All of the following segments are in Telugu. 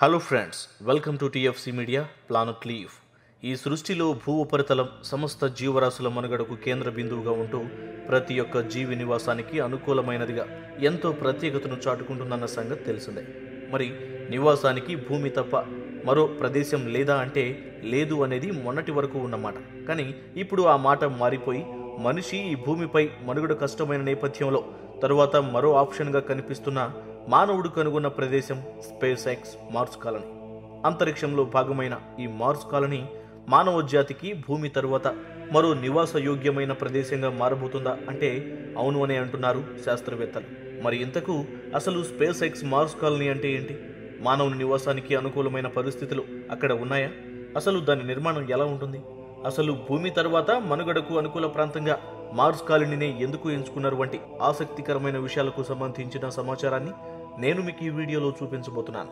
Hello friends welcome to TFC media planet లీవ్ ఈ సృష్టిలో భూ ఉపరితలం సమస్త జీవరాశుల మనుగడకు కేంద్ర బిందువుగా ఉంటూ ప్రతి ఒక్క జీవి నివాసానికి అనుకూలమైనదిగా ఎంతో ప్రత్యేకతను చాటుకుంటుందన్న సంగతి తెలిసిందే మరి నివాసానికి భూమి తప్ప మరో ప్రదేశం లేదా అంటే లేదు అనేది మొన్నటి వరకు ఉన్నమాట కానీ ఇప్పుడు ఆ మాట మారిపోయి మనిషి ఈ భూమిపై మనుగడ కష్టమైన నేపథ్యంలో తరువాత మరో ఆప్షన్గా కనిపిస్తున్న మానవుడు కనుగొన్న ప్రదేశం స్పేస్ ఎక్స్ మార్స్ కాలనీ అంతరిక్షంలో భాగమైన ఈ మార్స్ కాలనీ మానవ జాతికి భూమి తరువాత మరో నివాస యోగ్యమైన ప్రదేశంగా మారబోతుందా అంటే అవును అనే అంటున్నారు శాస్త్రవేత్తలు మరి ఇంతకు అసలు స్పేస్ ఎక్స్ మార్స్ కాలనీ అంటే ఏంటి మానవుని నివాసానికి అనుకూలమైన పరిస్థితులు అక్కడ ఉన్నాయా అసలు దాని నిర్మాణం ఎలా ఉంటుంది అసలు భూమి తర్వాత మనుగడకు అనుకూల ప్రాంతంగా మార్స్ కాలనీనే ఎందుకు ఎంచుకున్నారు వంటి ఆసక్తికరమైన విషయాలకు సంబంధించిన సమాచారాన్ని నేను మీకు ఈ వీడియోలో చూపించబోతున్నాను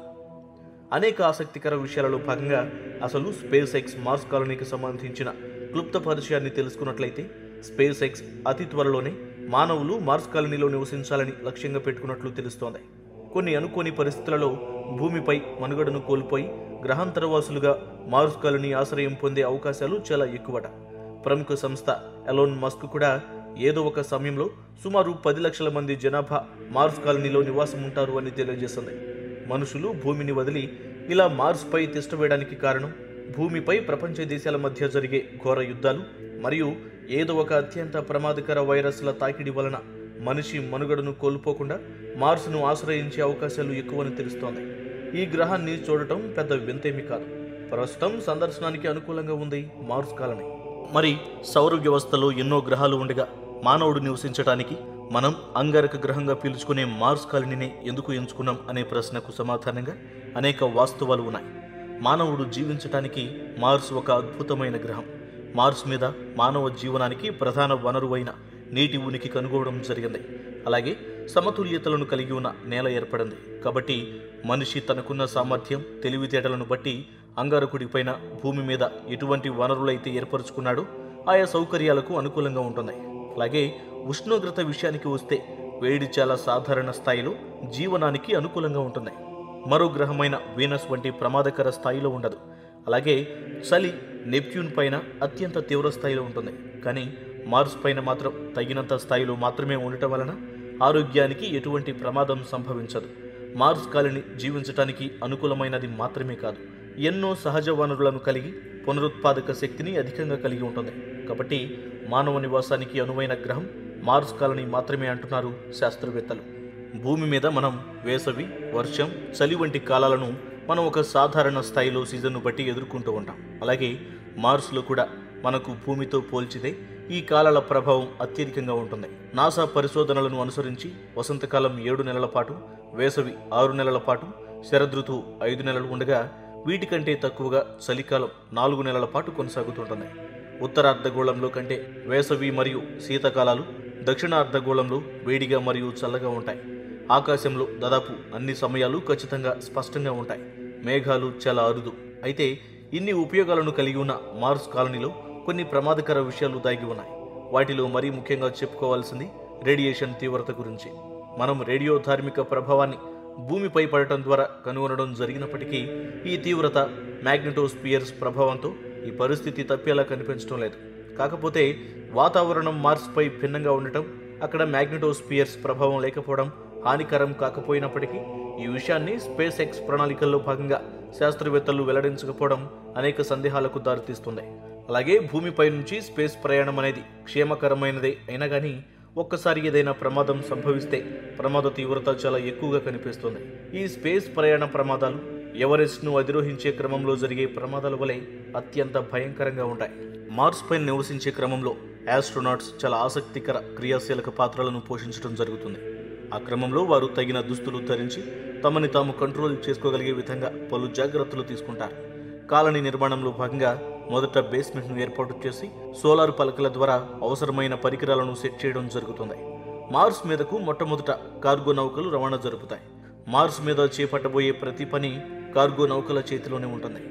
అనేక ఆసక్తికర విషయాలలో భాగంగా అసలు స్పేస్ ఎక్స్ మార్స్ కాలనీకి సంబంధించిన క్లుప్త పరిచయాన్ని తెలుసుకున్నట్లయితే స్పేస్ ఎక్స్ అతి త్వరలోనే మానవులు మార్స్ కాలనీలో నివసించాలని లక్ష్యంగా పెట్టుకున్నట్లు తెలుస్తోంది కొన్ని అనుకోని పరిస్థితులలో భూమిపై మనుగడను కోల్పోయి గ్రహాంతరవాసులుగా మార్స్ కాలనీ ఆశ్రయం పొందే అవకాశాలు చాలా ఎక్కువట ప్రముఖ సంస్థ ఎలోన్ మస్క్ కూడా ఏదో ఒక సమయంలో సుమారు పది లక్షల మంది జనాభా మార్స్ కాలనీలో నివాసం ఉంటారు అని తెలియజేస్తుంది మనుషులు భూమిని వదిలి ఇలా మార్స్పై తిష్టవేయడానికి కారణం భూమిపై ప్రపంచ దేశాల మధ్య జరిగే ఘోర యుద్ధాలు మరియు ఏదో ఒక అత్యంత ప్రమాదకర వైరస్ల తాకిడి వలన మనిషి మనుగడను కోల్పోకుండా మార్స్ను ఆశ్రయించే అవకాశాలు ఎక్కువని తెలుస్తోంది ఈ గ్రహాన్ని చూడటం పెద్ద వింతేమి కాదు ప్రస్తుతం సందర్శనానికి అనుకూలంగా ఉంది మార్స్ కాలనీ మరి సౌర వ్యవస్థలో ఎన్నో గ్రహాలు ఉండగా మానవుడు నివసించడానికి మనం అంగారక గ్రహంగా పిలుచుకునే మార్స్ కాలనీని ఎందుకు ఎంచుకున్నాం అనే ప్రశ్నకు సమాధానంగా అనేక వాస్తవాలు ఉన్నాయి మానవుడు జీవించటానికి మార్స్ ఒక అద్భుతమైన గ్రహం మార్స్ మీద మానవ జీవనానికి ప్రధాన వనరు అయిన నీటి ఉనికి కనుగోవడం జరిగింది అలాగే సమతుల్యతలను కలిగి ఉన్న నేల ఏర్పడింది కాబట్టి మనిషి తనకున్న సామర్థ్యం తెలివితేటలను బట్టి అంగారకుడిపైన భూమి మీద ఎటువంటి వనరులైతే ఏర్పరచుకున్నాడో ఆయా సౌకర్యాలకు అనుకూలంగా ఉంటుంది అలాగే ఉష్ణోగ్రత విషయానికి వస్తే వేడి చాలా సాధారణ స్థాయిలో జీవనానికి అనుకూలంగా ఉంటుంది మరో గ్రహమైన వీనస్ వంటి ప్రమాదకర స్థాయిలో ఉండదు అలాగే చలి నెప్ట్యూన్ పైన అత్యంత తీవ్ర స్థాయిలో ఉంటుంది కానీ మార్స్ పైన మాత్రం తగినంత స్థాయిలో మాత్రమే ఉండటం వలన ఆరోగ్యానికి ఎటువంటి ప్రమాదం సంభవించదు మార్స్ కాలనీ జీవించటానికి అనుకూలమైనది మాత్రమే కాదు ఎన్నో సహజ వనరులను కలిగి పునరుత్పాదక శక్తిని అధికంగా కలిగి ఉంటుంది కాబట్టి మానవ నివాసానికి అనువైన గ్రహం మార్స్ కాలనీ మాత్రమే అంటున్నారు శాస్త్రవేత్తలు భూమి మీద మనం వేసవి వర్షం చలి వంటి కాలాలను మనం ఒక సాధారణ స్థాయిలో సీజన్ను బట్టి ఎదుర్కొంటూ ఉంటాం అలాగే మార్స్లో కూడా మనకు భూమితో పోల్చితే ఈ కాలాల ప్రభావం అత్యధికంగా ఉంటుంది నాసా పరిశోధనలను అనుసరించి వసంతకాలం ఏడు నెలల పాటు వేసవి ఆరు నెలల పాటు శరదృతువు ఐదు నెలలు ఉండగా వీటికంటే తక్కువగా చలికాలం నాలుగు నెలల పాటు కొనసాగుతుంటుంది ఉత్తర అర్ధగోళంలో కంటే వేసవి మరియు శీతకాలాలు దక్షిణ అర్ధగోళంలో వేడిగా మరియు చల్లగా ఉంటాయి ఆకాశంలో దాదాపు అన్ని సమయాలు ఖచ్చితంగా స్పష్టంగా ఉంటాయి మేఘాలు చాలా అరుదు అయితే ఇన్ని ఉపయోగాలను కలిగి ఉన్న మార్స్ కాలనీలో కొన్ని ప్రమాదకర విషయాలు దాగి ఉన్నాయి వాటిలో మరీ ముఖ్యంగా చెప్పుకోవాల్సింది రేడియేషన్ తీవ్రత గురించి మనం రేడియో ధార్మిక ప్రభావాన్ని భూమిపై పడటం ద్వారా కనుగొనడం జరిగినప్పటికీ ఈ తీవ్రత మ్యాగ్నెటోస్పియర్స్ ప్రభావంతో ఈ పరిస్థితి తప్పేలా కనిపించడం లేదు కాకపోతే వాతావరణం మార్స్పై భిన్నంగా ఉండటం అక్కడ మ్యాగ్నెటోస్పియర్స్ ప్రభావం లేకపోవడం హానికరం కాకపోయినప్పటికీ ఈ విషయాన్ని స్పేస్ ఎక్స్ ప్రణాళికల్లో భాగంగా శాస్త్రవేత్తలు వెల్లడించకపోవడం అనేక సందేహాలకు దారితీస్తుంది అలాగే భూమిపై నుంచి స్పేస్ ప్రయాణం అనేది క్షేమకరమైనదే అయినా కానీ ఒక్కసారి ఏదైనా ప్రమాదం సంభవిస్తే ప్రమాద తీవ్రత చాలా ఎక్కువగా కనిపిస్తుంది ఈ స్పేస్ ప్రయాణ ప్రమాదాలు ఎవరెస్ట్ను అధిరోహించే క్రమంలో జరిగే ప్రమాదాల వలె అత్యంత భయంకరంగా ఉంటాయి మార్స్ పైన నివసించే క్రమంలో ఆస్ట్రోనాట్స్ చాలా ఆసక్తికర క్రియాశీలక పాత్రలను పోషించడం జరుగుతుంది ఆ క్రమంలో వారు తగిన దుస్తులు ధరించి తమని తాము కంట్రోల్ చేసుకోగలిగే విధంగా పలు జాగ్రత్తలు తీసుకుంటారు కాలనీ నిర్మాణంలో భాగంగా మొదట బేస్మెంట్ను ఏర్పాటు చేసి సోలార్ పలకల ద్వారా అవసరమైన పరికరాలను సెట్ చేయడం జరుగుతుంది మార్స్ మీదకు మొట్టమొదట కార్గో నౌకలు రవాణా జరుపుతాయి మార్స్ మీద చేపట్టబోయే ప్రతి పని కార్గో నౌకల చేతిలోనే ఉంటుంది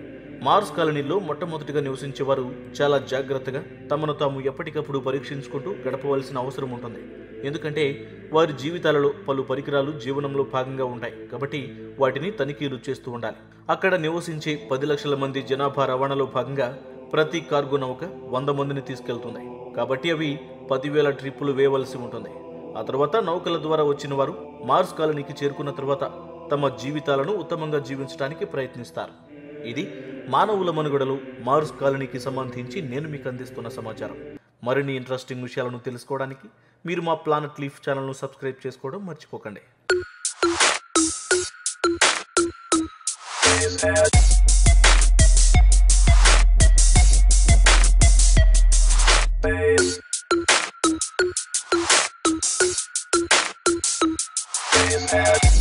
మార్స్ కాలనీలో మొట్టమొదటిగా నివసించే వారు చాలా జాగ్రత్తగా తమను తాము ఎప్పటికప్పుడు పరీక్షించుకుంటూ గడపవలసిన అవసరం ఉంటుంది ఎందుకంటే వారి జీవితాలలో పలు పరికరాలు జీవనంలో భాగంగా ఉంటాయి కాబట్టి వాటిని తనిఖీలు చేస్తూ ఉండాలి అక్కడ నివసించే పది లక్షల మంది జనాభా రవాణాలో భాగంగా ప్రతి కార్గో నౌక వంద మందిని తీసుకెళ్తుంది కాబట్టి అవి పదివేల ట్రిప్పులు వేయవలసి ఉంటుంది ఆ తర్వాత నౌకల ద్వారా వచ్చిన వారు మార్స్ కాలనీకి చేరుకున్న తర్వాత తమ జీవితాలను ఉత్తమంగా జీవించడానికి ప్రయత్నిస్తారు ఇది మానవుల మనుగడలో మార్స్ కాలనీకి సంబంధించి నేను మీకు అందిస్తున్న సమాచారం మరిన్ని ఇంట్రెస్టింగ్ విషయాలను తెలుసుకోవడానికి మీరు మా ప్లానెట్ లీఫ్ ఛానల్ను సబ్స్క్రైబ్ చేసుకోవడం మర్చిపోకండి Space.